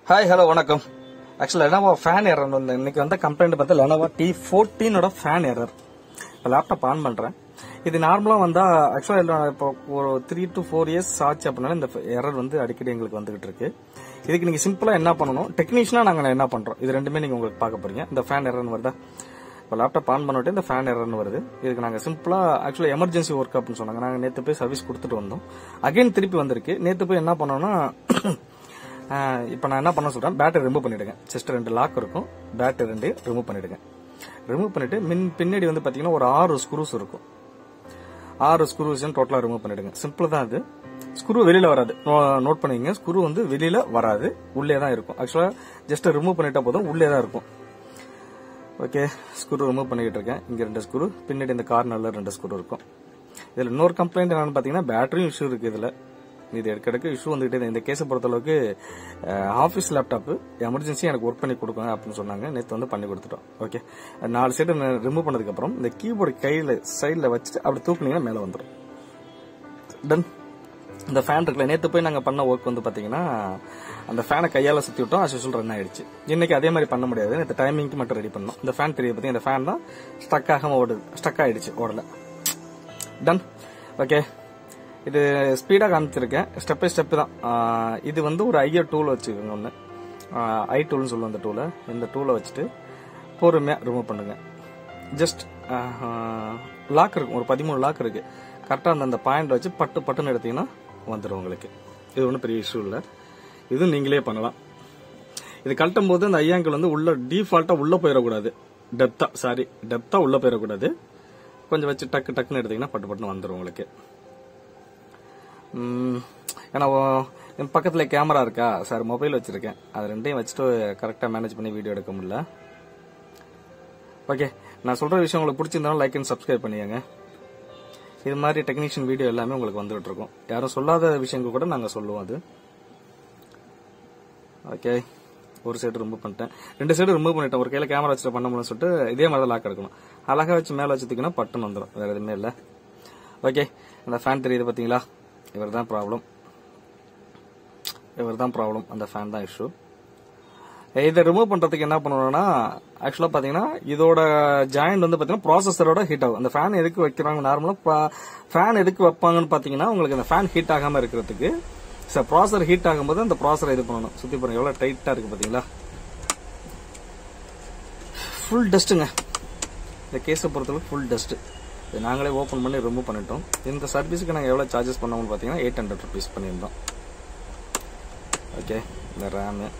Hi hello வணக்கம் ஆக்சுவலா Lenovo fan error வந்து இன்னைக்கு வந்த கம்ப்ளைண்ட் பார்த்தா லெனோவா டி ஃபோர்டீனோட ஃபேன் எரர் இப்போ லேப்டாப் ஆன் பண்றேன் இது நார்மலா வந்தா ஆக்சுவலா இப்போ ஒரு த்ரீ டு ஃபோர் இயர்ஸ் ஆச்சு அப்படின்னா இந்த எரர் வந்து அடிக்கடி எங்களுக்கு வந்துகிட்டு இருக்கு இதுக்கு நீங்க சிம்பிளா என்ன பண்ணணும் டெக்னீஷியனா நாங்க என்ன பண்றோம் இது ரெண்டுமே நீங்க உங்களுக்கு பார்க்க போறீங்க இந்த ஃபேன் எரர்னு வருதா இப்போ லேப்டாப் ஆன் பண்ணிட்டு இந்த ஃபேன் எரர்னு வருது இதுக்கு நாங்கள் சிம்பிளாக ஆக்சுவலாக எமர்ஜென்சி ஒர்க் அப்படின்னு சொன்னாங்க நாங்கள் நேற்று போய் சர்வீஸ் கொடுத்துட்டு வந்தோம் அகைன் திருப்பி வந்திருக்கு நேற்று போய் என்ன பண்ணோம்னா இப்போ நான் என்ன பண்ண சொல்றேன் பேட்டரி ரிமூவ் பண்ணிடுங்க ஜஸ்ட் ரெண்டு லாக் இருக்கும் பேட்டரி ரெண்டு ரிமூவ் பண்ணிடுங்க ரிமூவ் பண்ணிட்டு மின் பின்னாடி வந்து பார்த்தீங்கன்னா ஒரு ஆறு ஸ்க்ரூஸ் இருக்கும் ஆறு ஸ்க்ரூஸையும் டோட்டலாக ரிமூவ் பண்ணிடுங்க சிம்பிள் தான் அது ஸ்க்ரூ வெளியில வராது நோட் பண்ணிக்கங்க ஸ்க்ரூ வந்து வெளியில வராது உள்ளே தான் இருக்கும் ஆக்சுவலாக ஜஸ்ட் ரிமூவ் பண்ணிட்டா போதும் உள்ளே தான் இருக்கும் ஓகே ஸ்க்ரூ ரிமூவ் பண்ணிக்கிட்டு இருக்கேன் இங்க ரெண்டு ஸ்க்ரூ பின்னாடி இந்த கார்னர்ல ரெண்டு ஸ்க்ரூ இருக்கும் இதுல இன்னொரு கம்ப்ளைண்ட் என்னன்னு பாத்தீங்கன்னா பேட்டரியும் இஷ்யூ இருக்கு இதுல இது எடுக்கடக்கு இஷ்யூ வந்துகிட்டே இருக்கு. இந்த கேஸை பொறுத்தளவுக்கு ஆஃபீஸ் லேப்டாப் எமர்ஜென்சி எனக்கு ஒர்க் பண்ணி கொடுங்க அப்படின்னு சொன்னாங்க நேற்று வந்து பண்ணி கொடுத்துட்டோம் ஓகே நாலு சைடு ரிமூவ் பண்ணதுக்கு அப்புறம் இந்த கீபோர்டு கையில சைடில் வச்சுட்டு அப்படி தூக்குனீங்கன்னா மேலே வந்துடும் டன் இந்த ஃபேன் இருக்குல்ல நேற்று போய் நாங்கள் பண்ண ஒர்க் வந்து பார்த்தீங்கன்னா அந்த ஃபேனை கையால் சுற்றி விட்டோம் அது யூஸ்வல் ரன் ஆயிடுச்சு இன்னைக்கு அதே மாதிரி பண்ண முடியாது நேற்று டைமிங்க்கு மட்டும் ரெடி பண்ணோம் இந்த ஃபேன் தெரிய பற்றி இந்த ஃபேன் தான் ஸ்டக் ஆகாம ஓடுது ஸ்டக் ஆயிடுச்சு ஓடல டன் ஓகே இது ஸ்பீடாக காமிச்சிருக்கேன் ஸ்டெப் பை ஸ்டெப் தான் ஆஹ் இது வந்து ஒரு ஐயோ டூல் வச்சுக்கோங்க ஒன்று ஐ டூல்னு சொல்லுவோம் அந்த டூலை இந்த டூலை வச்சுட்டு பொறுமையாக ரிமூவ் பண்ணுங்க ஜஸ்ட் லாக் இருக்கும் ஒரு பதிமூணு லாக் இருக்கு கரெக்டாக அந்த அந்த பாயிண்ட் வச்சு பட்டு பட்டுன்னு எடுத்தீங்கன்னா வந்துடும் உங்களுக்கு இது ஒன்றும் பெரிய இஷ்யூ இல்லை இது நீங்களே பண்ணலாம் இது கழட்டும் போது அந்த ஐயாங்கல் வந்து உள்ள டீஃபால்ட்டா உள்ள போயிடக்கூடாது டெப்தா சாரி டெப்தா உள்ள போயிடக்கூடாது கொஞ்சம் வச்சு டக்கு டக்குன்னு எடுத்தீங்கன்னா பட்டு பட்டுன்னு வந்துடும் உங்களுக்கு உம், ஏன்னா ஓ- என் பக்கத்துல கேமரா இருக்கா சார் மொபைல் வச்சிருக்கேன் அது ரெண்டையும் வச்சுட்டு கரெக்டா மேனேஜ் பண்ணி வீடியோ எடுக்க முடியல ஓகே நான் சொல்ற விஷயம் உங்களுக்கு பிடிச்சிருந்தாலும் லைக் அண்ட் சப்ஸ்கிரைப் பண்ணிக்கங்க இது மாதிரி டெக்னீஷியன் வீடியோ எல்லாமே உங்களுக்கு வந்துட்டு இருக்கும் யாரும் சொல்லாத விஷயங்கள் கூட நாங்க சொல்லுவோம் அது ஓகே ஒரு சைடு ரிமூவ் பண்ணிட்டேன் ரெண்டு சைடு ரிமூவ் பண்ணிட்டேன் ஒரு கையில கேமரா வச்சுட்டு பண்ண முடியும்னு சொல்லிட்டு இதே மாதிரி தான் லாக் எடுக்கணும் அழகா வச்சு மேல வச்சுட்டிங்கன்னா பட்டுன்னு வந்துடும் வேற எதுவுமே இல்லை ஓகே அந்த ஃபேன் தெரியுது பாத்தீங்களா இவர் தான் ப்ராப்ளம் இவர் தான் ப்ராப்ளம் அந்த ஃபேன் தான் இஷ்யூ இதை ரிமூவ் பண்றதுக்கு என்ன பண்ணணும்னா ஆக்சுவலா பாத்தீங்கன்னா இதோட ஜாயிண்ட் வந்து பாத்தீங்கன்னா ப்ராசஸரோட ஹீட் ஆகும் அந்த ஃபேன் எதுக்கு வைக்கிறாங்க நார்மலா ஃபேன் எதுக்கு வைப்பாங்கன்னு பாத்தீங்கன்னா உங்களுக்கு அந்த ஃபேன் ஹீட் ஆகாம இருக்கிறதுக்கு சார் ப்ராசர் ஹீட் ஆகும்போது அந்த ப்ராசரை இது பண்ணணும் சுத்தி பாருங்க எவ்வளவு டைட்டா இருக்கு பாத்தீங்களா ஃபுல் டஸ்ட்டுங்க இந்த கேஸை பொறுத்தளவுக்கு ஃபுல் டஸ்ட் இது நாங்களே ஓப்பன் பண்ணி ரிமூவ் பண்ணிட்டோம் இந்த சர்வீஸுக்கு நாங்கள் எவ்வளோ சார்ஜஸ் பண்ணோம்னு பார்த்தீங்கன்னா எயிட் ஹண்ட்ரட் ருபீஸ் பண்ணியிருந்தோம் ஓகே இந்த ரேமு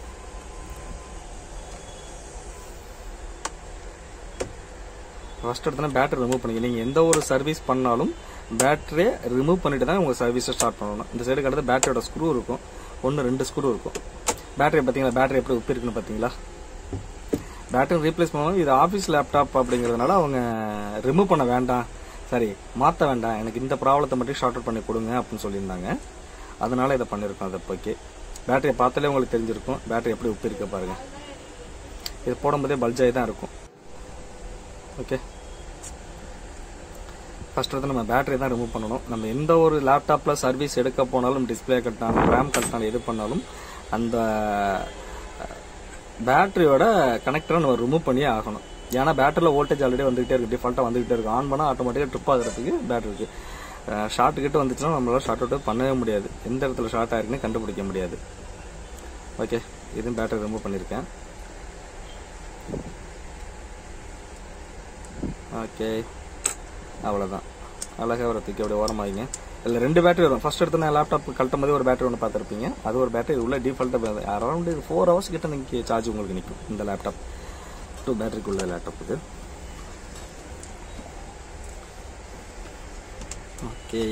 ஃபர்ஸ்ட் எடுத்தோன்னா பேட்டரி ரிமூவ் பண்ணிக்க நீங்கள் எந்த ஒரு சர்வீஸ் பண்ணாலும் பேட்டரியை ரிமூவ் பண்ணிட்டு தான் உங்கள் சர்வீஸை ஸ்டார்ட் பண்ணணும் இந்த சைடு கடந்து பேட்டரியோட ஸ்க்ரூ இருக்கும் ஒன்று ரெண்டு ஸ்க்ரூ இருக்கும் பேட்டரி பார்த்தீங்களா பேட்டரி எப்படி உப்பு இருக்குன்னு பார்த்தீங்களா பேட்டரி ரீப்ளேஸ் பண்ணுவோம் இது ஆஃபீஸ் லேப்டாப் அப்படிங்கிறதுனால அவங்க ரிமூவ் பண்ண வேண்டாம் சரி மாற்ற வேண்டாம் எனக்கு இந்த ப்ராப்ளத்தை மட்டும் ஷார்ட் அவுட் பண்ணி கொடுங்க அப்படின்னு சொல்லியிருந்தாங்க அதனால இதை பண்ணியிருக்கோம் அதை ஓகே பேட்டரியை பார்த்தாலே உங்களுக்கு தெரிஞ்சிருக்கும் பேட்டரி எப்படி உப்பு இருக்க பாருங்க இது போடும்போதே பல்ஜாகி தான் இருக்கும் ஓகே ஃபர்ஸ்ட் வந்து நம்ம பேட்டரி தான் ரிமூவ் பண்ணணும் நம்ம எந்த ஒரு லேப்டாப்ல சர்வீஸ் எடுக்க போனாலும் டிஸ்பிளே கட்டினாலும் ரேம் கட்டினாலும் எது பண்ணாலும் அந்த பேட்டரியோட கனெக்டரை நம்ம ரிமூவ் பண்ணியே ஆகணும் ஏன்னா பேட்டரியில் வோல்டேஜ் ஆல்ரெடி வந்துகிட்டே இருக்கு டிஃபால்ட்டாக வந்துகிட்டே இருக்கு ஆன் பண்ணால் ஆட்டோமேட்டிக்காக ட்ரிப் ஆகிறதுக்கு பேட்டரி இருக்கு ஷார்ட் கிட்ட வந்துச்சுன்னா நம்மளால ஷார்ட் அவுட் பண்ணவே முடியாது எந்த இடத்துல ஷார்ட் ஆயிருக்குன்னு கண்டுபிடிக்க முடியாது ஓகே இதுவும் பேட்டரி ரிமூவ் பண்ணியிருக்கேன் ஓகே அவ்வளோதான் அழகாக ஒரு தூக்கி அப்படியே ஓரமாகிங்க இதில் ரெண்டு பேட்டரி வரும் ஃபர்ஸ்ட் எடுத்து நான் லேப்டாப் கழட்டும் போது ஒரு பேட்டரி ஒன்று பார்த்துருப்பீங்க அது ஒரு பேட்டரி உள்ள டிஃபால்ட்டாக அரௌண்ட் ஃபோர் ஹவர்ஸ் கிட்ட நீங்கள் சார்ஜ் உங்களுக்கு நிற்கும் இந்த லேப்டாப் டூ பேட்டரிக்குள்ள லேப்டாப் இது ஓகே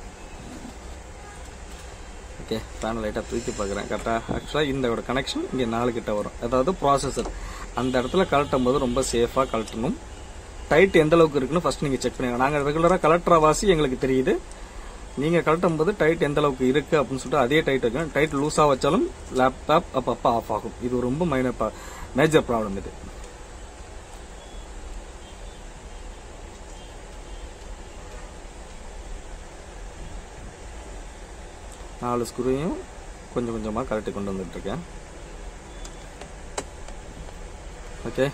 ஓகே ஃபேன் லைட்டாக தூக்கி பார்க்குறேன் கரெக்டாக ஆக்சுவலாக இந்த கனெக்ஷன் இங்கே நாலு கிட்ட வரும் அதாவது ப்ராசஸர் அந்த இடத்துல கழட்டும் போது ரொம்ப சேஃபாக கழட்டணும் டைட் எந்த அளவுக்கு இருக்குன்னு ஃபர்ஸ்ட் நீங்கள் செக் பண்ணுங்க நாங்கள் ரெகுலராக கலெக்டரா வாசி எங்களுக்கு தெரியுது நீங்கள் கழட்டும் போது டைட் எந்த அளவுக்கு இருக்கு அப்படின்னு சொல்லிட்டு அதே டைட் வைக்கணும் டைட் லூஸாக வச்சாலும் லேப்டாப் அப்பப்போ ஆஃப் ஆகும் இது ரொம்ப மைனர் மேஜர் ப்ராப்ளம் இது நாலு ஸ்க்ரூவையும் கொஞ்சம் கொஞ்சமாக கழட்டி கொண்டு வந்துட்டு இருக்கேன் ஓகே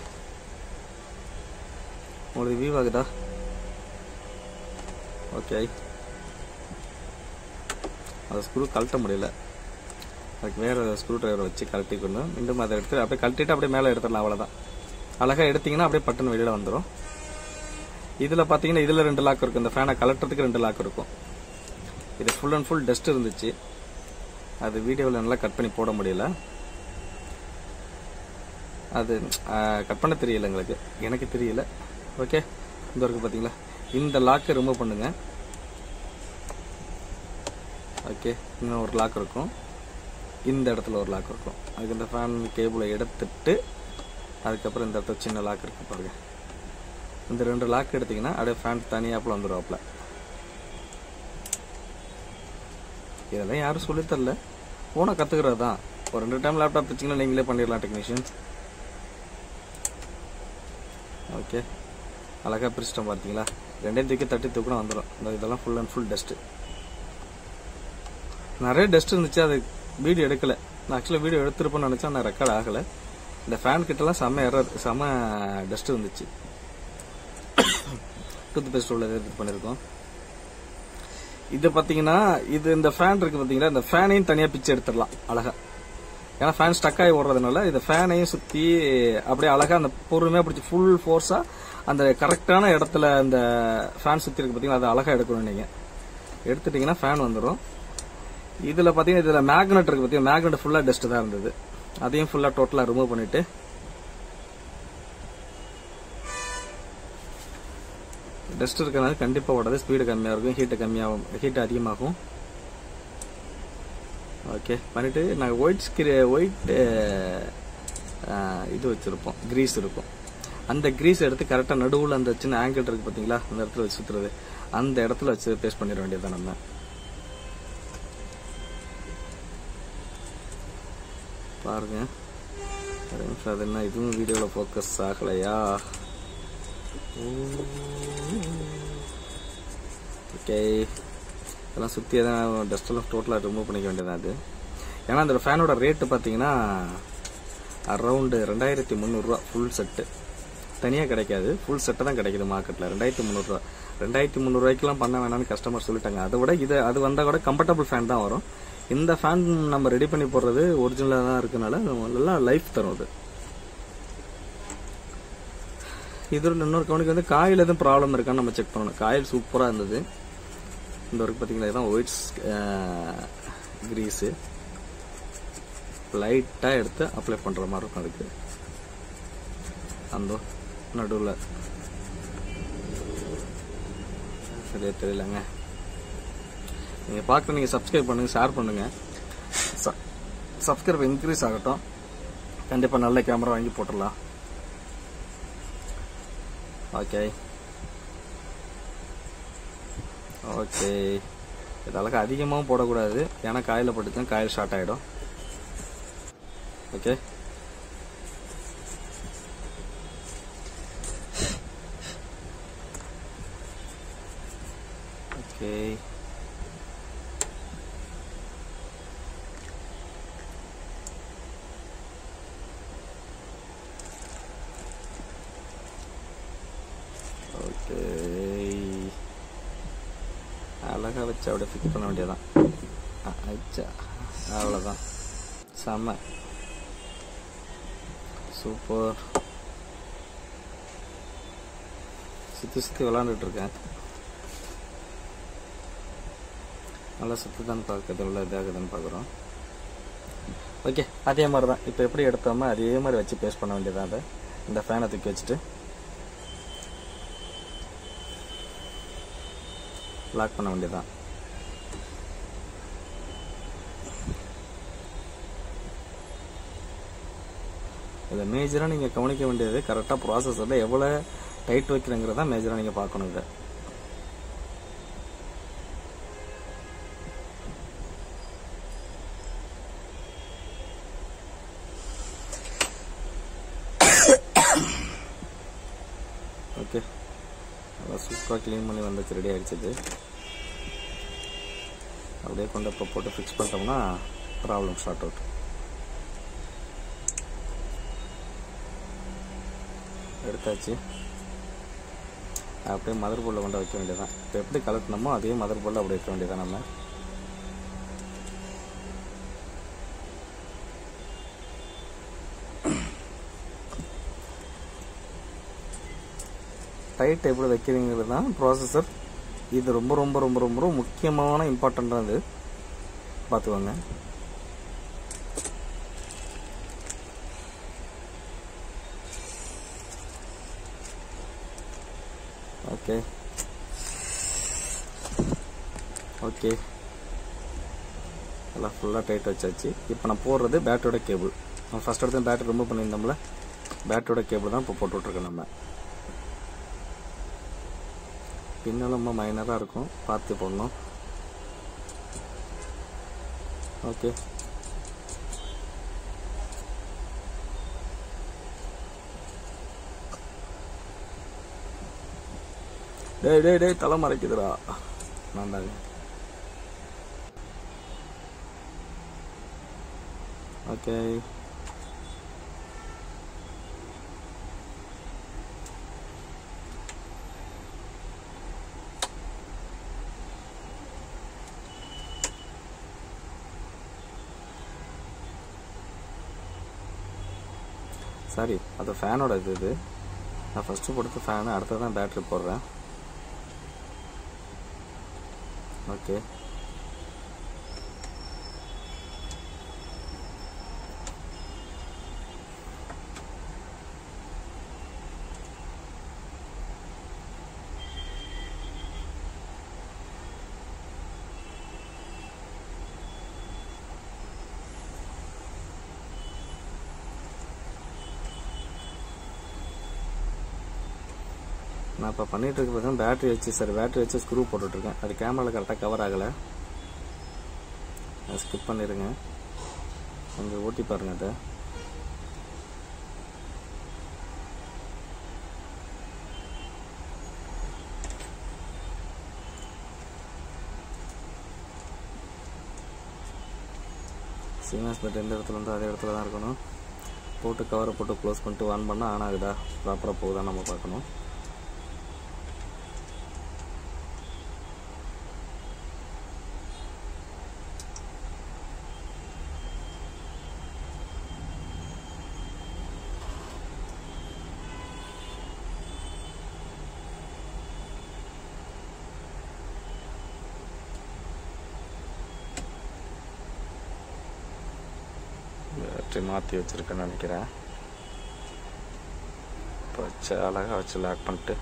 உங்களுக்கு வியூ ஆகுதா ஓகே அந்த ஸ்க்ரூ கழட்ட முடியல அதுக்கு வேற ஸ்க்ரூ டிரைவரை வச்சு கழட்டிக்கணும் மீண்டும் அதை எடுத்து அப்படியே கழட்டிட்டு அப்படியே மேலே எடுத்துடலாம் அவ்வளோதான் அழகாக எடுத்தீங்கன்னா அப்படியே பட்டன் வெளியில் வந்துடும் இதில் பார்த்தீங்கன்னா இதில் ரெண்டு லாக் இருக்கும் இந்த ஃபேனை கலட்டுறதுக்கு ரெண்டு லாக் இருக்கும் இது ஃபுல் அண்ட் ஃபுல் டஸ்ட் இருந்துச்சு அது வீடியோவில் நல்லா கட் பண்ணி போட முடியல அது கட் பண்ண தெரியல எங்களுக்கு எனக்கு தெரியல ஓகே இந்த இருக்கு பார்த்தீங்களா இந்த லாக்கை ரிமூவ் பண்ணுங்க ஓகே இன்னும் ஒரு லாக் இருக்கும் இந்த இடத்துல ஒரு லாக் இருக்கும் அதுக்கு இந்த ஃபேன் கேபிளை எடுத்துட்டு அதுக்கப்புறம் இந்த இடத்துல சின்ன லாக் இருக்கு பாருங்க இந்த ரெண்டு லாக் எடுத்தீங்கன்னா அப்படியே ஃபேன் தனியாப்புல வந்துடுவாப்புல இதெல்லாம் யாரும் சொல்லித் தரல போனை கற்றுக்கிறது தான் ஒரு ரெண்டு டைம் லேப்டாப் வச்சிங்கன்னா நீங்களே பண்ணிடலாம் டெக்னீஷியன் ஓகே அழகாக பிரிச்சிட்டோம் பார்த்தீங்களா ரெண்டையும் தூக்கி தட்டி தூக்கினா வந்துடும் இந்த இதெல்லாம் ஃபுல் அண்ட் ஃபுல் டஸ்ட்டு நிறைய டஸ்ட் இருந்துச்சு அது வீடியோ எடுக்கல நான் ஆக்சுவலாக வீடியோ எடுத்திருப்பேன்னு நினச்சா நான் ரெக்கார்ட் ஆகலை இந்த ஃபேன் கிட்டலாம் செம்ம எரர் செம்ம டஸ்ட் இருந்துச்சு டூத் பேஸ்ட் உள்ள இது பண்ணியிருக்கோம் இது பார்த்தீங்கன்னா இது இந்த ஃபேன் இருக்கு பார்த்தீங்களா இந்த ஃபேனையும் தனியாக பிச்சு எடுத்துடலாம் அழகா ஏன்னா ஃபேன் ஸ்டக் ஆகி ஓடுறதுனால இந்த ஃபேனையும் சுற்றி அப்படியே அழகா அந்த பொறுமையாக பிடிச்சி ஃபுல் ஃபோர்ஸாக அந்த கரெக்டான இடத்துல அந்த ஃபேன் சுற்றி இருக்கு பார்த்தீங்களா அதை அழகாக எடுக்கணும் நீங்கள் எடுத்துட்டீங்கன்னா ஃபேன் வந்துடும் இதில் பார்த்தீங்கன்னா இதில் மேக்னெட் இருக்கு பார்த்தீங்கன்னா மேக்னெட் ஃபுல்லாக டஸ்ட் தான் இருந்தது அதையும் ஃபுல்லாக டோட்டலாக ரிமூவ் பண்ணிட்டு டஸ்ட் இருக்கனால கண்டிப்பாக ஓடாது ஸ்பீடு கம்மியாக இருக்கும் ஹீட்டு கம்மியாகும் ஹீட் அதிகமாகும் ஓகே பண்ணிட்டு நாங்கள் ஒயிட் ஸ்கிரி ஒயிட் இது வச்சுருப்போம் கிரீஸ் இருக்கும் அந்த கிரீஸ் எடுத்து கரெக்டாக நடுவில் அந்த சின்ன ஆங்கிள் இருக்கு பார்த்தீங்களா அந்த இடத்துல வச்சு சுற்றுறது அந்த இடத்துல வச்சு பேஸ்ட் பண்ணிட வேண்டியது நம்ம பாருங்க ஒரு நிமிஷம் அது என்ன இதுவும் வீடியோவில் ஃபோக்கஸ் ஆகலையா ஓகே இதெல்லாம் சுற்றி எதாவது டஸ்ட்டெல்லாம் டோட்டலாக ரிமூவ் பண்ணிக்க வேண்டியதான் அது ஏன்னா அந்த ஃபேனோட ரேட்டு பார்த்தீங்கன்னா அரௌண்டு ரெண்டாயிரத்தி முந்நூறுரூவா ஃபுல் செட்டு தனியாக கிடைக்காது ஃபுல் செட்டு தான் கிடைக்குது மார்க்கெட்டில் ரெண்டாயிரத்தி முந்நூறுரூவா ரெண்டாயிரத்தி முந்நூறுரூவாய்க்குலாம் பண்ண வேணாம்னு கஸ்டமர் சொல்லிட்டாங்க அதை விட இது அது வந்தால் கூட கம்ஃபர்டபுள் ஃபேன் தான் வரும் இந்த ஃபேன் நம்ம ரெடி பண்ணி போடுறது ஒரிஜினலாக தான் இருக்கனால நல்லா லைஃப் தரும் அது இதோட இன்னொரு கவனிக்கு வந்து காயில் எதுவும் ப்ராப்ளம் இருக்கான்னு நம்ம செக் பண்ணணும் காயில் சூப்பராக இருந்தது இந்த வரைக்கும் பார்த்தீங்களா இதுதான் ஒயிட்ஸ் கிரீஸு லைட்டாக எடுத்து அப்ளை பண்ணுற மாதிரி இருக்கும் அதுக்கு அந்த நடுவில் சரியா தெரியலங்க நீங்கள் பார்க்க நீங்கள் சப்ஸ்கிரைப் பண்ணுங்கள் ஷேர் பண்ணுங்கள் சப்ஸ்கிரைப் இன்க்ரீஸ் ஆகட்டும் கண்டிப்பாக நல்ல கேமரா வாங்கி போட்டுடலாம் ஓகே ஓகே இதளவுக்கு அதிகமாகவும் போடக்கூடாது ஏன்னா காயில் போட்டுச்சுன்னா காயில் ஷார்ட் ஆகிடும் ஓகே ஓகே ஓகே அழகாக வச்சு அப்படியே ஃபிக்ஸ் பண்ண வேண்டியதான் அச்சா அவ்வளோதான் செம்ம சூப்பர் சுற்றி சுற்றி விளாண்டுட்டு இருக்கேன் நல்லா சுற்றுதான்னு பார்க்கறது உள்ள இதாகுதுன்னு பார்க்குறோம் ஓகே அதே மாதிரி தான் இப்போ எப்படி எடுத்தோமோ அதே மாதிரி வச்சு பேஸ்ட் பண்ண வேண்டியதான் அதை இந்த ஃபேனை தூக்கி வச்சுட்டு லாக் பண்ண வேண்டியதான் இதில் மேஜராக நீங்கள் கவனிக்க வேண்டியது கரெக்டாக ப்ராசஸரில் எவ்வளோ டைட் வைக்கிறங்கிறத மேஜராக நீங்கள் பார்க்கணும் இதை ஓகே நல்லா சூப்பராக க்ளீன் பண்ணி வந்துச்சு ரெடி ஆகிடுச்சு இது அப்படியே கொண்டு இப்போ போட்டு ஃபிக்ஸ் பண்ணிட்டோம்னா ப்ராப்ளம் ஸ்டார்ட் அவுட் எடுத்தாச்சு அப்படியே மதர் போர்டில் கொண்டு வைக்க வேண்டியதான் இப்போ எப்படி கலட்டினமோ அதே மதர் போர்டில் அப்படி வைக்க வேண்டியதான் நம்ம டைட் எப்படி வைக்கிறீங்கிறது தான் ப்ராசஸர் இது ரொம்ப ரொம்ப ரொம்ப ரொம்ப ரொம்ப முக்கியமான இம்பார்ட்டண்ட்டாக இது பார்த்துக்கோங்க ஓகே ஓகே எல்லாம் ஃபுல்லாக டைட் வச்சாச்சு இப்போ நான் போடுறது பேட்டரியோட கேபிள் நம்ம ஃபஸ்ட் எடுத்து பேட்டரி ரிமூவ் பண்ணியிருந்தோம்ல பேட்டரியோட கேபிள் தான் இப்போ போட்டு விட்ருக்கோம் நம்ம பின்னால் ரொம்ப மைனராக இருக்கும் பார்த்து போடணும் ஓகே டேய் டேய் டேய் தலை மறைக்குதுடா வேண்டாங்க ஓகே சாரி அது ஃபேனோட இது இது நான் ஃபஸ்ட்டு கொடுத்த ஃபேனு அடுத்து தான் பேட்ரி போடுறேன் ஓகே நான் இப்போ பண்ணிட்டு இருக்க பார்த்தா பேட்டரி வச்சு சரி பேட்டரி வச்சு ஸ்க்ரூ போட்டுட்ருக்கேன் அது கேமராவில் கரெக்டாக கவர் ஆகலை அதை ஸ்கிப் பண்ணிடுங்க கொஞ்சம் ஓட்டி பாருங்க அதை சீனாஸ் பெட் எந்த இடத்துல இருந்தோ அதே இடத்துல தான் இருக்கணும் போட்டு கவரை போட்டு க்ளோஸ் பண்ணிட்டு ஆன் பண்ணால் ஆன் ஆகுதா ப்ராப்பராக போகுதா நம்ம பார்க்கணும் பேட்டரி மாற்றி வச்சுருக்கேன்னு நினைக்கிறேன் இப்போ வச்சு அழகாக வச்சு லாக் பண்ணிட்டு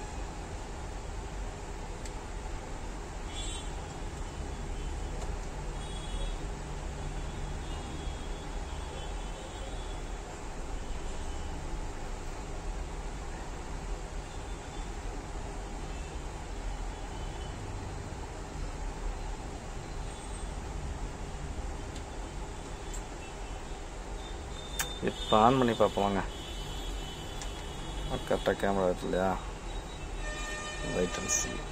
இப்போ ஆன் பண்ணி பார்ப்போம் வாங்க கரெக்டாக கேமரா இருக்கு இல்லையா வெயிட் அண்ட் சி